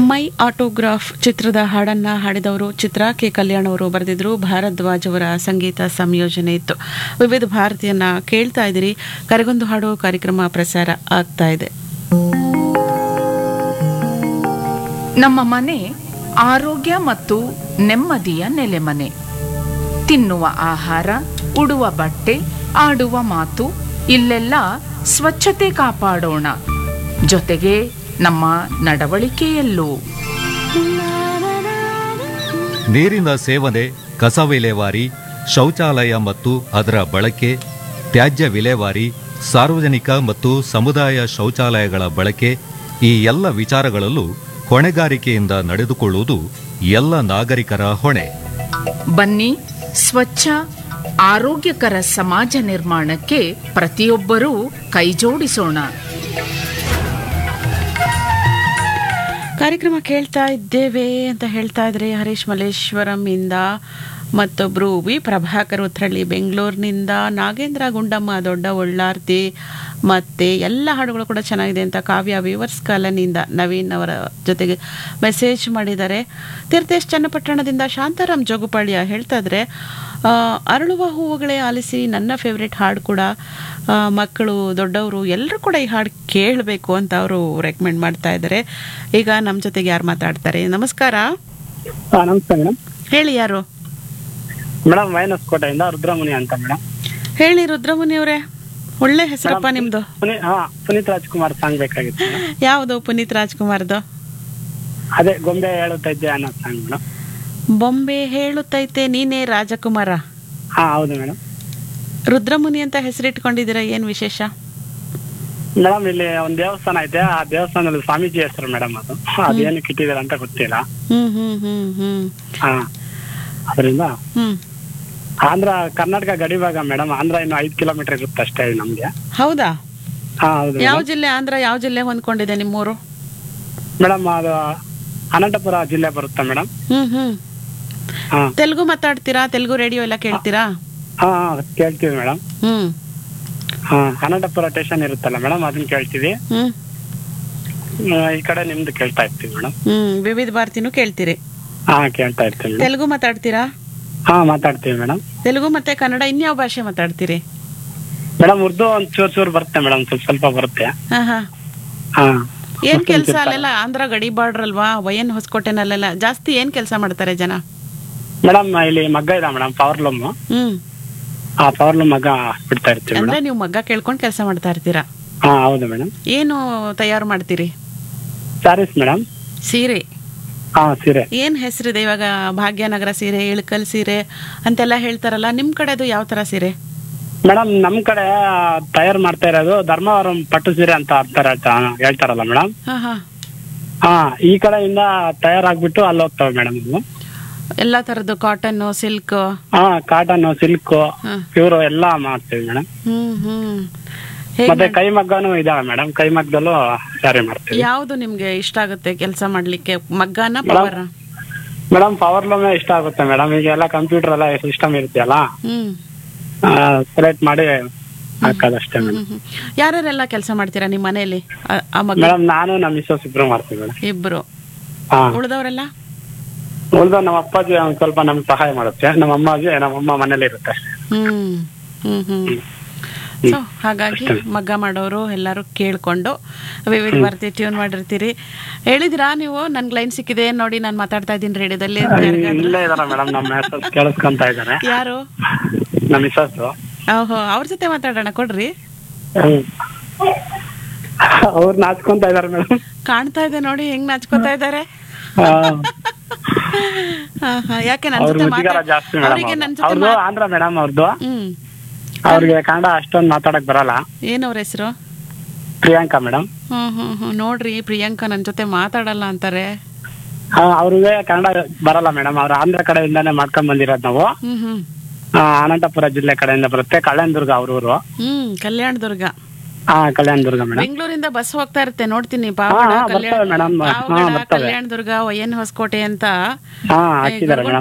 ಮೈ autograph ಚಿತ್ರದ ಹಾಡನ್ನ ಹಾಡಿದವರು ಚಿತ್ರ K Kalyan ಅವರು ಬರೆದಿದ್ರು ಭಾರದ್ವಾಜ್ ಅವರ ಸಂಗೀತ ಸಂಯೋಜನೆ ಇತ್ತು ವಿವಿಧ ಭಾರತೀಯನ್ನ ಕೇಳ್ತಾ ಇದ್ದೀರಿ ಕರೆಗೊಂದು ಹಾಡು ಕಾರ್ಯಕ್ರಮ ಪ್ರಸಾರ ಆಗ್ತಾ ಇದೆ ನಮ್ಮ ಮನೆ ಆರೋಗ್ಯ ಮತ್ತು ನೆಮ್ಮದಿಯ ನೆಲೆಮನೆ ತಿನ್ನುವ ಆಹಾರ ಉಡುವ ಬಟ್ಟೆ ಆಡುವ ಮಾತು ಇಲ್ಲೆಲ್ಲ ಸ್ವಚ್ಛತೆ ಕಾಪಾಡೋಣ ಜೊತೆಗೆ ನಮ್ಮ ನಡವಳಿಕೆಯಲ್ಲೂ ನೀರಿನ ಸೇವನೆ ಕಸ ವಿಲೇವಾರಿ ಶೌಚಾಲಯ ಮತ್ತು ಅದರ ಬಳಕೆ ತ್ಯಾಜ್ಯ ವಿಲೇವಾರಿ ಸಾರ್ವಜನಿಕ ಮತ್ತು ಸಮುದಾಯ ಶೌಚಾಲಯಗಳ ಬಳಕೆ ಈ ಎಲ್ಲ ವಿಚಾರಗಳಲ್ಲೂ ಹೊಣೆಗಾರಿಕೆಯಿಂದ ನಡೆದುಕೊಳ್ಳುವುದು ಎಲ್ಲ ನಾಗರಿಕರ ಹೊಣೆ ಬನ್ನಿ ಸ್ವಚ್ಛ ಆರೋಗ್ಯಕರ ಸಮಾಜ ನಿರ್ಮಾಣಕ್ಕೆ ಪ್ರತಿಯೊಬ್ಬರೂ ಕೈಜೋಡಿಸೋಣ ಕಾರ್ಯಕ್ರಮ ಕೇಳ್ತಾ ಇದ್ದೇವೆ ಅಂತ ಹೇಳ್ತಾ ಇದ್ರೆ ಹರೀಶ್ ಮಲ್ಲೇಶ್ವರಂ ಇಂದ ಮತ್ತೊಬ್ರು ವಿ ಪ್ರಭಾಕರ್ ಉತ್ರಳ್ಳಿ ಬೆಂಗಳೂರಿನಿಂದ ನಾಗೇಂದ್ರ ಗುಂಡಮ್ಮ ದೊಡ್ಡ ಒಳ್ಳಾರ್ತಿ ಮತ್ತೆ ಎಲ್ಲ ಹಾಡುಗಳು ಕೂಡ ಚೆನ್ನಾಗಿದೆ ಅಂತ ಕಾವ್ಯ ವಿವರ್ಸ್ ಕಾಲನಿಂದ ನವೀನ್ ಅವರ ಜೊತೆಗೆ ಮೆಸೇಜ್ ಮಾಡಿದ್ದಾರೆ ತೀರ್ಥೇಶ್ ಚನ್ನಪಟ್ಟಣದಿಂದ ಶಾಂತಾರಾಮ್ ಜೋಗುಪಾಳ್ಯ ಹೇಳ್ತಾ ಇದ್ರೆ ಆ, ಅರಳುವ ಹೂವುಗಳೇ ಆಲಿಸಿ ನನ್ನ ಫೇವ್ರೆಟ್ ಹಾಡು ಕೂಡ ಆ, ಮಕ್ಕಳು ದೊಡ್ಡವರು ಎಲ್ಲರೂ ಕೂಡ ಈ ಹಾಡು ಕೇಳಬೇಕು ಅಂತ ಅವರು ರೆಕಮೆಂಡ್ ಮಾಡ್ತಾ ಇದ್ದಾರೆ ಈಗ ನಮ್ಮ ಜೊತೆಗೆ ಯಾರು ಮಾತಾಡ್ತಾರೆ ನಮಸ್ಕಾರ ಹಾ ನಮಸ್ತೆ ಮೇಡಮ್ ಹೇಳಿ ಯಾರು ಮೇಡಮ್ ಮೈನಸ್ ಕೋಟೆಯಿಂದ ರುದ್ರಮುನಿ ಅಂತ ಮೇಡಮ್ ಹೇಳಿ ರುದ್ರಮುನಿ ಅವರೇ ಒಳ್ಳೆ ಹೆಸರಪ್ಪ ನಿಮ್ದು ಪುನೀತ್ ಹಾ ಪುನೀತ್ ರಾಜ್ಕುಮಾರ್ ಸಾಂಗ್ ಬೇಕಾಗಿತ್ತು ಮೇಡಮ್ ಯಾವುದು ಪುನೀತ್ ರಾಜ್ಕುಮಾರ್ದು ಅದೇ ಗೊಂಬೆ ಹೇಳುತ್ತಾ ಇದ್ದೆ ಅನ್ನೋ ಸಾಂಗ್ ಮೇಡಮ್ ಬೊಂಬೆ ಹೇಳುತ್ತೈತೆ ನೀನೇ ರಾಜಕುಮಾರ ಹಾ ಹೌದು ಮೇಡಮ್ ರುದ್ರಮುನಿ ಅಂತ ಹೆಸರಿಟ್ಕೊಂಡಿದ್ದೀರಾ ಏನ್ ವಿಶೇಷ ಮೇಡಮ್ ಇಲ್ಲಿ ಒಂದ್ ದೇವಸ್ಥಾನ ಐತೆ ಆ ದೇವಸ್ಥಾನದಲ್ಲಿ ಸ್ವಾಮೀಜಿ ಹೆಸರು ಮೇಡಮ್ ಅದು ಅದೇನಕ್ಕೆ ಇಟ್ಟಿದ್ದಾರೆ ಅಂತ ಗೊತ್ತಿಲ್ಲ ಹ್ಮ್ ಹ್ಮ್ ಹ್ಮ್ ಹ್ಮ್ ಹಾ ಅದರಿಂದ ಹ್ಮ್ ಆಂಧ್ರ ಕರ್ನಾಟಕ ಗಡಿ ಭಾಗ ಮೇಡಮ್ ಆಂಧ್ರ ಇನ್ನು ಐದ್ ಕಿಲೋಮೀಟರ್ ಇರುತ್ತೆ ಅಷ್ಟೇ ನಮ್ಗೆ ಹೌದಾ ಹಾ ಹೌದು ಯಾವ ಜಿಲ್ಲೆ ಆಂಧ್ರ ಯಾವ ಜಿಲ್ಲೆ ಹೊಂದ್ಕೊಂಡಿದೆ ನಿಮ್ಮೂರು ಮೇಡಮ್ ಅದು ಅನಂತಪುರ ಜಿಲ್ಲೆ ಬರುತ್ತೆ ಮೇಡಮ್ ಹ್ಮ್ ಹ್ಮ್ ಹಾ ತೆಲುಗು ಮಾತಾಡ್ತೀರಾ ತೆಲುಗು ರೇಡಿಯೋ ಎಲ್ಲ ಕೇಳ್ತೀರಾ ಹಾ ಹಾ, ಕೇಳ್ತೀವಿ ಮೇಡಮ್ ಹ್ಮ್ ಹಾ ಅನಂತಪುರ ಸ್ಟೇಷನ್ ಇರುತ್ತಲ್ಲ ಮೇಡಮ್ ಅದನ್ನ ಕೇಳ್ತೀವಿ ಹ್ಮ್ ಆ, ಈ ಕಡೆ ನಿಮ್ದು ಕೇಳ್ತಾ ಇರ್ತೀವಿ ಮೇಡಮ್ ಹ್ಮ್ ವಿವಿಧ ಭಾರತಿನೂ ಕೇಳ್ತೀರಿ ಹಾ ಕೇಳ್ತಾ ಇರ್ತೀವಿ ಮೇಡಮ್ ತೆಲುಗು ಮಾತಾಡ್ತೀರಾ ಹಾ ಮಾತಾಡ್ತೀವಿ ಮೇಡಮ್ ತೆಲುಗು ಮತ್ತೆ ಕನ್ನಡ ಇನ್ಯಾವ ಭಾಷೆ ಮಾತಾಡ್ತೀರಿ ಮೇಡಮ್ ಉರ್ದು ಒಂದ್ ಚೂರ್ ಚೂರ್ ಬರುತ್ತೆ ಮೇಡಮ್ ಸ್ವಲ್ಪ ಸ್ವಲ್ಪ ಬರುತ್ತೆ ಹಾ ಹಾ ಹಾ ಏನ್ ಕೆಲ್ಸ ಅಲ್ಲೆಲ್ಲ ಆಂಧ್ರ ಗಡಿ ಬಾರ್ಡರ್ ಅಲ್ವಾ ವಯನ್ ಹೊಸಕೋಟೆನಲ್ಲೆಲ್ಲ ಜಾಸ್ತಿ ಏನ್ ಕೆಲಸ ಮಾಡ್ತಾರೆ ಜನ ಮೇಡಮ್ ಇಲ್ಲಿ ಮಗ್ಗ ಇದೆ ಮೇಡಮ್ ಪವರ್ ಲೂಮ್ ಹ್ಮ್ ಆ ಪವರ್ ಲೂಮ್ ಮಗ್ಗ ಬಿಡ್ತಾ ಇರ್ತೀವಿ ಅಂದ್ರೆ ಮೇಡಮ್ ನೀವು ಮಗ್ಗ ಕೇಳ್ಕೊಂಡ್ ಕೆಲಸ ಮಾಡ್ತಾ ಇರ್ತೀರಾ ಹಾ ಹೌದು ಮೇಡಮ್ ಏನು ತಯಾರು ಮಾಡ್ತೀರಿ ಸ್ಯಾರೀಸ್ ಮೇಡಮ್ ಸೀರೆ ಹಾ ಸೀರೆ ಏನ್ ಹೆಸರಿದೆ ಇವಾಗ ಭಾಗ್ಯನಗರ ಸೀರೆ ಇಳಕಲ್ ಸೀರೆ ಅಂತೆಲ್ಲ ಹೇಳ್ತಾರಲ್ಲ ನಿಮ್ ಕಡೆದು ಯಾವ ತರ ಸೀರೆ ಮೇಡಮ್ ನಮ್ ಕಡೆ ತಯಾರು ಮಾಡ್ತಾ ಇರೋದು ಧರ್ಮವರಂ ಪಟ್ಟು ಸೀರೆ ಅಂತ ಅಂತಾರೆ ಅಂತ ಹೇಳ್ತಾರಲ್ಲ ಮೇಡಮ್ ಹಾ ಹಾ ಹಾ ಈ ಕಡೆಯಿಂದ ತಯಾರಾಗ್ಬಿಟ್ಟು ಅಲ್ಲಿ ಹೋಗ್ತವೆ ಮೇಡಮ್ ಇವು ಎಲ್ಲಾ ತರದ್ದು ಕಾಟನ್ ಸಿಲ್ಕ್ ಹಾ ಕಾಟನ್ ಸಿಲ್ಕ್ ಹಾ. ಇವರು ಎಲ್ಲಾ ಮಾಡ್ತೀವಿ ಮೇಡಮ್ ಹ್ಮ್ ಹ್ಮ್ ಹೇಗ್ ಮತ್ತೆ ಕೈ ಮಗ್ಗನೂ ಇದಾವೆ ಮೇಡಮ್ ಕೈ ಮಗ್ಗದಲ್ಲೂ ಸ್ಯಾರಿ ಮಾಡ್ತೀವಿ ಯಾವ್ದು ನಿಮ್ಗೆ ಇಷ್ಟ ಆಗುತ್ತೆ ಕೆಲಸ ಮಾಡ್ಲಿಕ್ಕೆ ಮಗ್ಗನ ಪವರ್ ಮೇಡಮ್ ಪವರ್ ಲೂಮೇ ಇಷ್ಟ ಆಗುತ್ತೆ ಮೇಡಮ್ ಈಗ ಎಲ್ಲ ಕಂಪ್ಯೂಟರ್ ಎಲ್ಲ ಸಿಸ್ಟಮ್ ಇರುತ್ತಲ್ಲ ಹ್ಮ್ ಸೆಲೆಕ್ಟ್ ಮಾಡಿ ಹಾಕೋದಷ್ಟೇ ಮೇಡಮ್ ಹ್ಮ್, ಹ್ಮ್. ಯಾರ್ಯಾರೆಲ್ಲ ಕೆಲಸ ಮಾಡ್ತೀರಾ ನಿಮ್ ಮನೆಯಲ್ಲಿ ಆ- ಆ ಮಗ ಮೇಡಮ್ ನಾನು ನಮ್ಮ ಮಿಸ್ಸಸ್ ಇಬ್ರು ಮಾಡ್ತೀವಿ ಮೇಡಮ್ ಇಬ್ರು ಹಾ ಉಳಿದವರೆಲ್ಲ ಉಳ್ದ ನಮ್ಮ ಅಪ್ಪಾಜಿ ಒಂದ್ ಸ್ವಲ್ಪ ನಮ್ಗೆ ಸಹಾಯ ಮಾಡುತ್ತೆ ನಮ್ಮ ಅಮ್ಮಾಜಿ ನಮ್ಮ ಅಮ್ಮ ಮನೇಲಿ ಇರುತ್ತೆ ಅಷ್ಟೇ ಹ್ಮ್ ಹ್ಮ್ ಹ್ಮ್ ಸೊ ಹಾಗಾಗಿ ಮಗ್ಗ ಮಾಡೋರು ಎಲ್ಲರೂ ಕೇಳ್ಕೊಂಡು ವಿವಿಧ ಭಾರತಿ ಟ್ಯೂನ್ ಮಾಡಿರ್ತೀರಿ ಹೇಳಿದಿರಾ ನೀವು ನನ್ಗೆ ಲೈನ್ ಸಿಕ್ಕಿದೆ ನೋಡಿ ನಾನು ಮಾತಾಡ್ತಾ ಇದ್ದೀನಿ ರೇಡಿಯೋದಲ್ಲಿ ಅಂತ ಯಾರಿಗಾದ್ರೂ? ಇಲ್ಲೇ ಇದಾರೆ ಮೇಡಮ್ ನಮ್ಮ ಮಿಸ್ಸಸ್ ಕೇಳಿಸ್ಕೊಂತ ಇದಾರೆ ಯಾರು ನಮ್ಮ ಮಿಸ್ಸಸ್ ಓಹೋ ಅವ್ರ ಜೊತೆ ಮಾತಾಡೋಣ ಕೊಡ್ರಿ ಅವ್ರು ನಾಚ್ಕೊಂತ ಇದಾರೆ ಮೇಡಮ್ ಕಾಣ್ತಾ ಇದೆ ನೋಡಿ ಹೆಂಗ್ ನಾಚ್ಕೋತಾ ಇದ್ದಾರೆ ಹಾ, ಹಾ. ಯಾಕೆ ನನ್ ಅವ್ರ ಜೊತೆ ಮುಜುಗರ ಮಾತಾಡ್- ಜಾಸ್ತಿ ಮೇಡಮ್ ಅವ್ರಿಗೆ ನನ್ ಜೊತೆ ಅವ್ರದ್ದು ಮಾತ್- ಆಂಧ್ರ ಮೇಡಮ್ ಅವ್ರದ್ದು ಹ್ಮ್ ಅವ್ರಿಗೆ ಕನ್ನಡ ಅಷ್ಟೊಂದು ಮಾತಾಡಕ್ ಬರಲ್ಲ ಏನ್ ಅವ್ರ ಹೆಸರು ಪ್ರಿಯಾಂಕಾ ಮೇಡಮ್ ಹ್ಮ್ ಹ್ಮ್ ಹ್ಮ್ ನೋಡ್ರಿ ಪ್ರಿಯಾಂಕಾ ನನ್ ಜೊತೆ ಮಾತಾಡಲ್ಲ ಅಂತಾರೆ ಅವ್ರಿಗೆ ಕನ್ನಡ ಬರಲ್ಲ ಮೇಡಮ್ ಅವ್ರ ಆಂಧ್ರ ಕಡೆಯಿಂದಾನೇ ಮಾಡ್ಕೊಂಡ್ ಬಂದಿರೋದು ನಾವು ಹ್ಮ್ ಹ್ಮ್ ಆ, ಅನಂತಪುರ ಜಿಲ್ಲೆ ಕಡೆಯಿಂದ ಬರುತ್ತೆ ಕಲ್ಯಾಣದುರ್ಗ ಅವ್ರ ಊರು ಹ್ಮ್ ಕಲ್ಯಾಣದುರ್ಗ ಹಾ ಕಲ್ಯಾಣದುರ್ಗ ಮೇಡಮ್ ಬೆಂಗಳೂರಿಂದ ಬಸ್ ಹೋಗ್ತಾ ಇರುತ್ತೆ ನೋಡ್ತೀನಿ ಹಾ, ಪಾವಗಡ ಹಾ, ಕಲ್ಯಾಣ ಬರ್ತವೆ madam. ಹಾ, ಪಾವಗಡ ಬರ್ತವೆ. ಕಲ್ಯಾಣದುರ್ಗ ವೈಎನ್ ಹೊಸಕೋಟೆ ಅಂತ ಹಾ ಏ, ಹಾಕಿದ್ದಾರೆ ಗರುಡ ಮೇಡಮ್